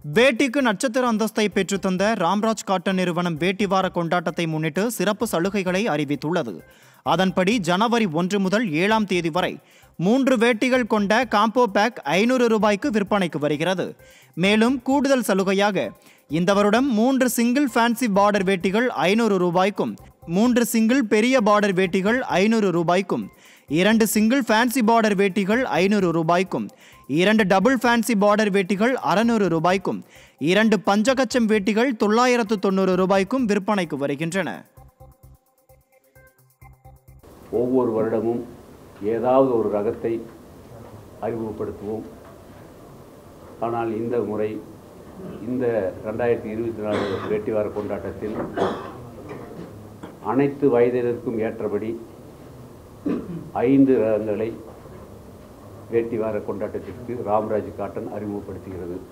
வேட்டிக்கு நட்சத்திர அந்தஸ்தை பெற்றுத்தந்த ராம்ராஜ் காட்டன் நிறுவனம் வேட்டி வார கொண்டாட்டத்தை முன்னிட்டு சிறப்பு சலுகைகளை அறிவித்துள்ளது அதன்படி ஜனவரி ஒன்று முதல் ஏழாம் தேதி வரை மூன்று வேட்டிகள் கொண்ட காம்போ பேக் ஐநூறு ரூபாய்க்கு விற்பனைக்கு வருகிறது மேலும் கூடுதல் சலுகையாக இந்த வருடம் மூன்று சிங்கிள் ஃபேன்சி பார்டர் வேட்டிகள் ஐநூறு ரூபாய்க்கும் மூன்று சிங்கிள் பெரிய பார்டர் வேட்டிகள் ஐநூறு ரூபாய்க்கும் இரண்டு சிங்கிள் ஃபேன்சி பார்டர் வேட்டிகள் ஐநூறு ரூபாய்க்கும் இரண்டு டபுள் ஃபேன்சி பார்டர் வேட்டிகள் அறநூறு ரூபாய்க்கும் இரண்டு பஞ்சகச்சம் வேட்டிகள் தொள்ளாயிரத்து தொண்ணூறு ரூபாய்க்கும் விற்பனைக்கு வருகின்றன ஒவ்வொரு வருடமும் ஏதாவது ஒரு ரகத்தை அறிமுகப்படுத்துவோம் ஆனால் இந்த முறை இந்த ரெண்டாயிரத்தி இருபத்தி நாலு வேட்டிவார கொண்டாட்டத்தில் அனைத்து வயதினருக்கும் ஏற்றபடி ஐந்து ரகங்களை வேட்டிவார கொண்டாட்டத்திற்கு ராம்ராஜ் காட்டன் அறிமுகப்படுத்துகிறது